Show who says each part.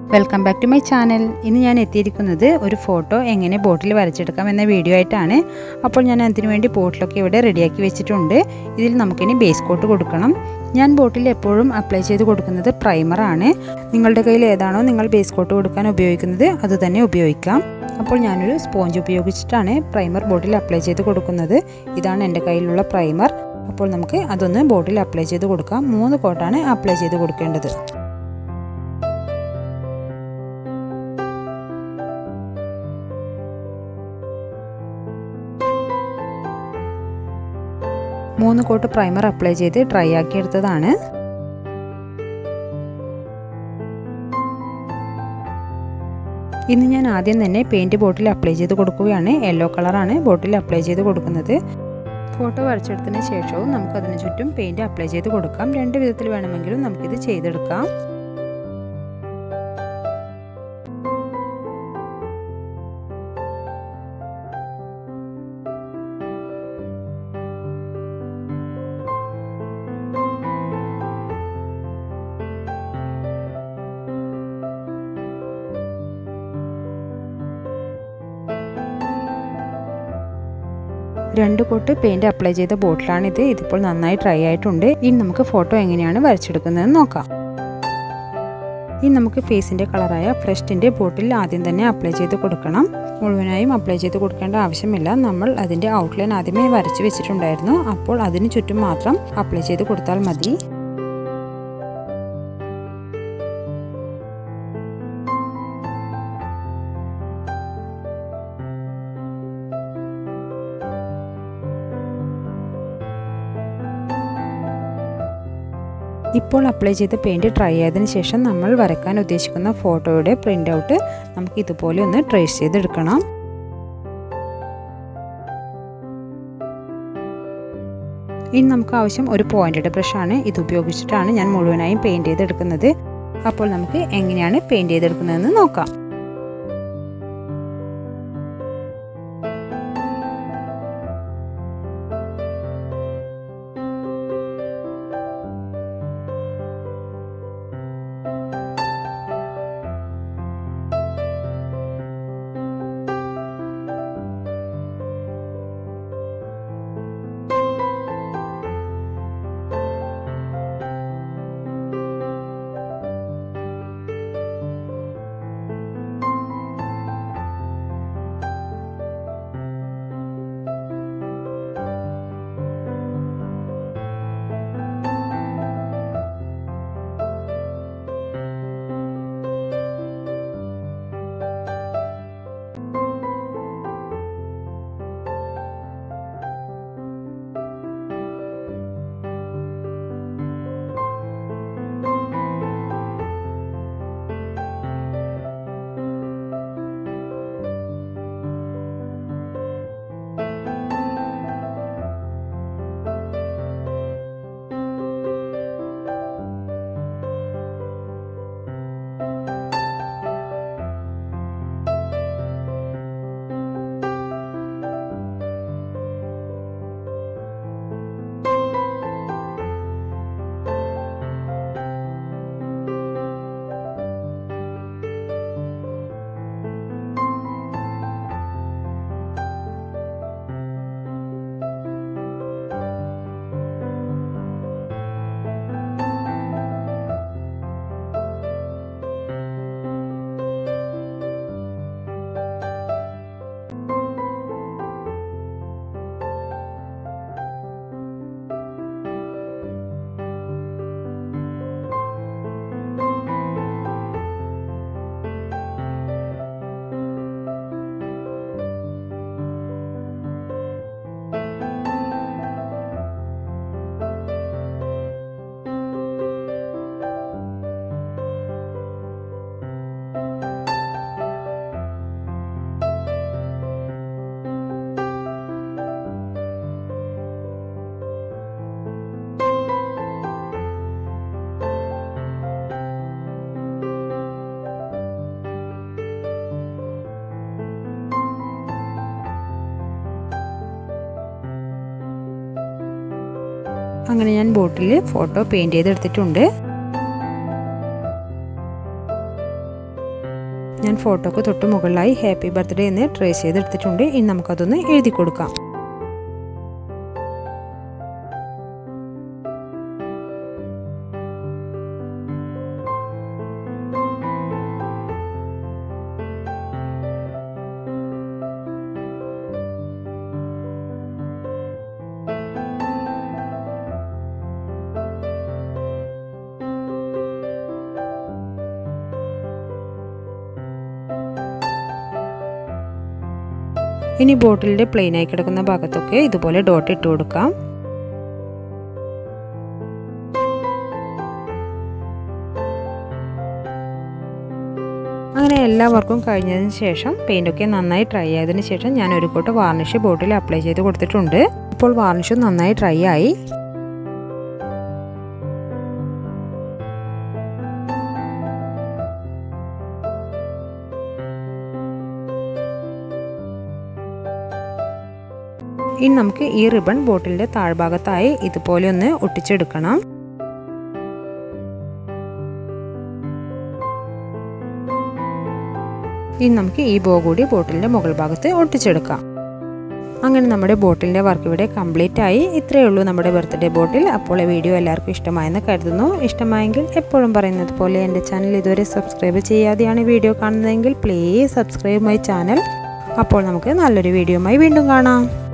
Speaker 1: welcome back to my channel ഇന്ന് ഞാൻ എത്തിയിരിക്കുന്നത് ഒരു ഫോട്ടോ എങ്ങനെ ബോട്ടിൽ വരച്ചെടുക്കാം എന്ന വീഡിയോ ആയിട്ടാണ് അപ്പോൾ ഞാൻ അതിനു വേണ്ടി ബോട്ടിലൊക്കെ ഇവിടെ റെഡിയാക്കി വെച്ചിട്ടുണ്ട് ഇതിൽ നമുക്കിനി ബേസ് കോട്ട് കൊടുക്കണം ഞാൻ ബോട്ടിൽ എപ്പോഴും അപ്ലൈ ചെയ്ത് കൊടുക്കുന്നത് പ്രൈമറാണ് നിങ്ങളുടെ കയ്യിൽ ഏതാണോ നിങ്ങൾ ബേസ് കോട്ട് കൊടുക്കാൻ ഉപയോഗിക്കുന്നത് അത് തന്നെ ഉപയോഗിക്കാം അപ്പോൾ ഞാനൊരു സ്പോഞ്ച് ഉപയോഗിച്ചിട്ടാണ് പ്രൈമർ ബോട്ടിൽ അപ്ലൈ ചെയ്ത് കൊടുക്കുന്നത് ഇതാണ് എൻ്റെ കയ്യിലുള്ള പ്രൈമർ അപ്പോൾ നമുക്ക് അതൊന്ന് ബോട്ടിൽ അപ്ലൈ ചെയ്ത് കൊടുക്കാം മൂന്ന് കോട്ടാണ് അപ്ലൈ ചെയ്ത് കൊടുക്കേണ്ടത് മൂന്ന് കോട്ട് പ്രൈമർ അപ്ലൈ ചെയ്ത് ഡ്രൈ ആക്കി എടുത്തതാണ് ഇന്ന് ഞാൻ ആദ്യം തന്നെ പെയിൻറ് ബോട്ടിൽ അപ്ലൈ ചെയ്ത് കൊടുക്കുകയാണ് യെല്ലോ കളറാണ് ബോട്ടിൽ അപ്ലൈ ചെയ്ത് കൊടുക്കുന്നത് ഫോട്ടോ വരച്ചെടുത്തതിന് ശേഷവും നമുക്കതിന് ചുറ്റും പെയിൻറ് അപ്ലൈ ചെയ്ത് കൊടുക്കാം രണ്ട് വിധത്തിൽ വേണമെങ്കിലും നമുക്കിത് ചെയ്തെടുക്കാം രണ്ട് കോട്ട് പെയിൻറ് അപ്ലൈ ചെയ്ത ബോട്ടിലാണിത് ഇതിപ്പോൾ നന്നായി ഡ്രൈ ആയിട്ടുണ്ട് ഇനി നമുക്ക് ഫോട്ടോ എങ്ങനെയാണ് വരച്ചെടുക്കുന്നതെന്ന് നോക്കാം ഇനി നമുക്ക് ഫേസിൻ്റെ കളറായ ഫ്രഷ്ടിൻ്റെ ബോട്ടിൽ ആദ്യം തന്നെ അപ്ലൈ ചെയ്ത് കൊടുക്കണം മുഴുവനായും അപ്ലൈ ചെയ്ത് കൊടുക്കേണ്ട ആവശ്യമില്ല നമ്മൾ അതിൻ്റെ ഔട്ട്ലൈൻ ആദ്യമേ വരച്ച് വെച്ചിട്ടുണ്ടായിരുന്നു അപ്പോൾ അതിന് ചുറ്റും മാത്രം അപ്ലൈ ചെയ്ത് കൊടുത്താൽ മതി ഇപ്പോൾ അപ്ലൈ ചെയ്ത പെയിൻറ് ഡ്രൈ ആയതിനു ശേഷം നമ്മൾ വരയ്ക്കാൻ ഉദ്ദേശിക്കുന്ന ഫോട്ടോയുടെ പ്രിൻ്റ് ഔട്ട് നമുക്ക് ഇതുപോലെ ഒന്ന് ട്രേസ് ചെയ്തെടുക്കണം ഇനി നമുക്ക് ആവശ്യം ഒരു പോയിൻറ്റഡ് ബ്രഷാണ് ഇത് ഉപയോഗിച്ചിട്ടാണ് ഞാൻ മുഴുവനായും പെയിൻറ് ചെയ്തെടുക്കുന്നത് അപ്പോൾ നമുക്ക് എങ്ങനെയാണ് പെയിൻറ് ചെയ്തെടുക്കുന്നതെന്ന് നോക്കാം അങ്ങനെ ഞാൻ ബോട്ടിൽ ഫോട്ടോ പെയിൻറ് ചെയ്തെടുത്തിട്ടുണ്ട് ഫോട്ടോക്ക് തൊട്ട് മുകളിലായി ഹാപ്പി ബർത്ത്ഡേ എന്ന് ട്രേസ് ചെയ്തെടുത്തിട്ടുണ്ട് ഇനി നമുക്കതൊന്ന് എഴുതി കൊടുക്കാം ഇനി ബോട്ടിലിൻ്റെ പ്ലെയിനായി കിടക്കുന്ന ഭാഗത്തൊക്കെ ഇതുപോലെ ഡോട്ട് ഇട്ട് കൊടുക്കാം അങ്ങനെ എല്ലാ വർക്കും കഴിഞ്ഞതിന് ശേഷം പെയിൻ്റൊക്കെ നന്നായി ഡ്രൈ ആയതിനു ശേഷം ഞാൻ ഒരു കോട്ട് വാർണിഷ് ബോട്ടിൽ അപ്ലൈ ചെയ്ത് കൊടുത്തിട്ടുണ്ട് ഇപ്പോൾ വാർണിഷ് നന്നായി ഡ്രൈ ആയി ഇനി നമുക്ക് ഈ റിബൺ ബോട്ടിലിൻ്റെ താഴ്ഭാഗത്തായി ഇതുപോലെ ഒന്ന് ഒട്ടിച്ചെടുക്കണം ഇനി നമുക്ക് ഈ ബോ കൂടി ബോട്ടിലിൻ്റെ മുകൾ ഭാഗത്ത് ഒട്ടിച്ചെടുക്കാം അങ്ങനെ നമ്മുടെ ബോട്ടിലിൻ്റെ വർക്ക് ഇവിടെ കംപ്ലീറ്റ് ആയി ഇത്രയേ ഉള്ളൂ നമ്മുടെ ബർത്ത്ഡേ ബോട്ടിൽ അപ്പോൾ വീഡിയോ എല്ലാവർക്കും ഇഷ്ടമായെന്ന് കരുതുന്നു ഇഷ്ടമായെങ്കിൽ എപ്പോഴും പറയുന്നത് പോലെ എൻ്റെ ചാനൽ ഇതുവരെ സബ്സ്ക്രൈബ് ചെയ്യാതെയാണ് വീഡിയോ കാണുന്നതെങ്കിൽ പ്ലീസ് സബ്സ്ക്രൈബ് മൈ ചാനൽ അപ്പോൾ നമുക്ക് നല്ലൊരു വീഡിയോയുമായി വീണ്ടും കാണാം